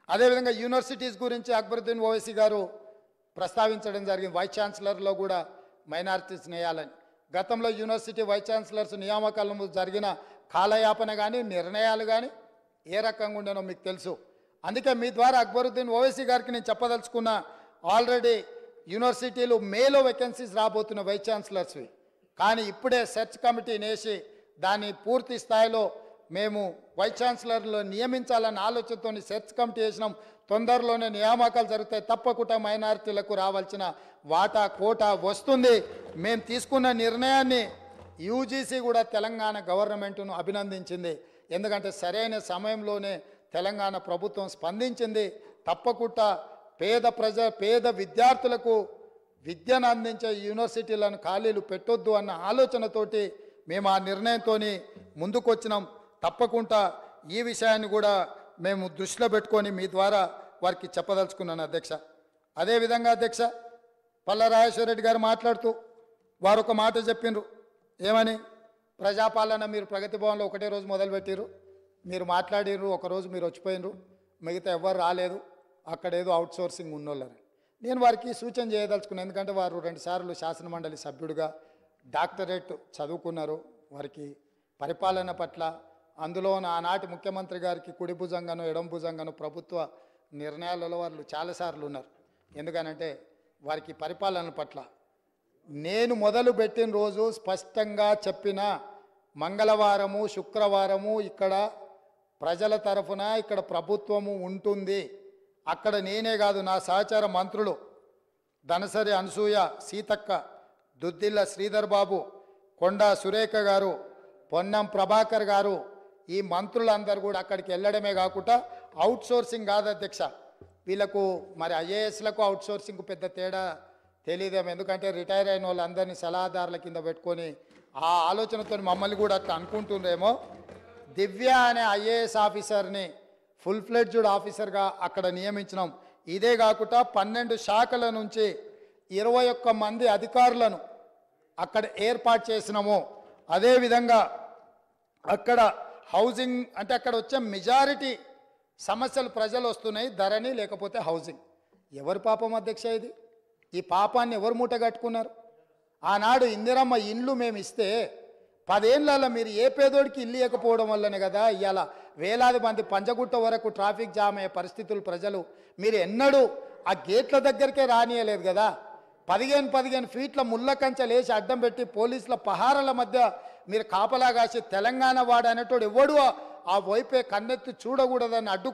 అదేవిధంగా యూనివర్సిటీస్ గురించి అక్బరుద్దీన్ ఓవైసీ గారు ప్రస్తావించడం జరిగింది వైస్ ఛాన్సలర్లో కూడా మైనారిటీస్ నేయాలని గతంలో యూనివర్సిటీ వైస్ ఛాన్సలర్స్ నియామకాలలో జరిగిన కాలయాపన కానీ నిర్ణయాలు కానీ ఏ రకంగా ఉండేనో మీకు తెలుసు అందుకే మీ ద్వారా అక్బరుద్దీన్ ఓవైసీ గారికి నేను చెప్పదలుచుకున్న ఆల్రెడీ యూనివర్సిటీలు మేలో వేకెన్సీస్ రాబోతున్న వైస్ ఛాన్సలర్స్వి కానీ ఇప్పుడే సెర్చ్ కమిటీని వేసి దాన్ని పూర్తి స్థాయిలో మేము వైస్ ఛాన్సలర్లు నియమించాలన్న ఆలోచనతో సెర్చ్ కమిటీ వేసినాం తొందరలోనే నియామకాలు జరుగుతాయి తప్పకుండా మైనారిటీలకు రావాల్సిన వాటా కోటా వస్తుంది మేము తీసుకున్న నిర్ణయాన్ని యూజీసీ కూడా తెలంగాణ గవర్నమెంట్ను అభినందించింది ఎందుకంటే సరైన సమయంలోనే తెలంగాణ ప్రభుత్వం స్పందించింది తప్పకుండా పేద ప్రజ పేద విద్యార్థులకు విద్యను అందించే యూనివర్సిటీలను ఖాళీలు పెట్టొద్దు అన్న ఆలోచనతోటి మేము ఆ నిర్ణయంతో ముందుకొచ్చినాం తప్పకుండా ఈ విషయాన్ని కూడా మేము దృష్టిలో పెట్టుకొని మీ ద్వారా వారికి చెప్పదలుచుకున్నాను అధ్యక్ష అదేవిధంగా అధ్యక్ష పల్ల రాజేశ్వరరెడ్డి గారు మాట్లాడుతూ వారు ఒక మాట చెప్పిండ్రు ఏమని ప్రజాపాలన మీరు ప్రగతి భవన్లో ఒకటే రోజు మొదలుపెట్టిర్రు మీరు మాట్లాడిర్రు ఒకరోజు మీరు వచ్చిపోయినరు మిగతా ఎవ్వరు రాలేదు అక్కడ ఏదో అవుట్ సోర్సింగ్ ఉన్నోళ్ళని నేను వారికి సూచన చేయదలుచుకున్నాను ఎందుకంటే వారు రెండుసార్లు శాసనమండలి సభ్యుడిగా డాక్టరేట్ చదువుకున్నారు వారికి పరిపాలన పట్ల అందులో ఆనాటి ముఖ్యమంత్రి గారికి కుడి భుజంగాను ఎడం భుజంగాను ప్రభుత్వ నిర్ణయాలలో వాళ్ళు చాలాసార్లు ఉన్నారు ఎందుకనంటే వారికి పరిపాలన పట్ల నేను మొదలు పెట్టిన రోజు స్పష్టంగా చెప్పిన మంగళవారము శుక్రవారము ఇక్కడ ప్రజల తరఫున ఇక్కడ ప్రభుత్వము ఉంటుంది అక్కడ నేనే కాదు నా సహచార మంత్రులు ధనసరి అనసూయ సీతక్క దుద్దిల్ల శ్రీధర్ బాబు కొండా సురేఖ గారు పొన్నం ప్రభాకర్ గారు ఈ మంత్రులందరూ కూడా అక్కడికి వెళ్ళడమే కాకుండా అవుట్ సోర్సింగ్ కాదు అధ్యక్ష వీళ్ళకు మరి ఐఏఎస్లకు అవుట్ సోర్సింగ్ పెద్ద తేడా తెలియదేమో ఎందుకంటే రిటైర్ అయిన వాళ్ళందరినీ సలహాదారుల కింద పెట్టుకొని ఆ ఆలోచనతో మమ్మల్ని కూడా అట్లా అనుకుంటుండ్రేమో దివ్య అనే ఐఏఎస్ ఆఫీసర్ని ఫుల్ ఫ్లెడ్జ్డ్ ఆఫీసర్గా అక్కడ నియమించినాం ఇదే కాకుండా పన్నెండు శాఖల నుంచి ఇరవై ఒక్క మంది అధికారులను అక్కడ ఏర్పాటు చేసినాము అదేవిధంగా అక్కడ హౌసింగ్ అంటే అక్కడ వచ్చే మెజారిటీ సమస్యలు ప్రజలు వస్తున్నాయి ధరని లేకపోతే హౌసింగ్ ఎవరి పాపం అధ్యక్ష ఇది ఈ పాపాన్ని ఎవరు మూట కట్టుకున్నారు ఆనాడు ఇందిరమ్మ ఇండ్లు మేము ఇస్తే పదేళ్లలో మీరు ఏ పేదోడికి ఇల్లు ఇవ్వకపోవడం వల్లనే కదా ఇవాళ వేలాది మంది పంజగుట్ట వరకు ట్రాఫిక్ జామ్ అయ్యే పరిస్థితులు ప్రజలు మీరు ఎన్నడూ ఆ గేట్ల దగ్గరికే రానియలేదు కదా పదిహేను పదిహేను ఫీట్ల ముళ్ళ కంచెలు వేసి అడ్డం పెట్టి పోలీసుల పహారాల మధ్య మీరు కాపలా కాసి తెలంగాణ వాడు అనేటోడు ఎవడు ఆ వైపే కన్నెత్తి చూడకూడదని అడ్డు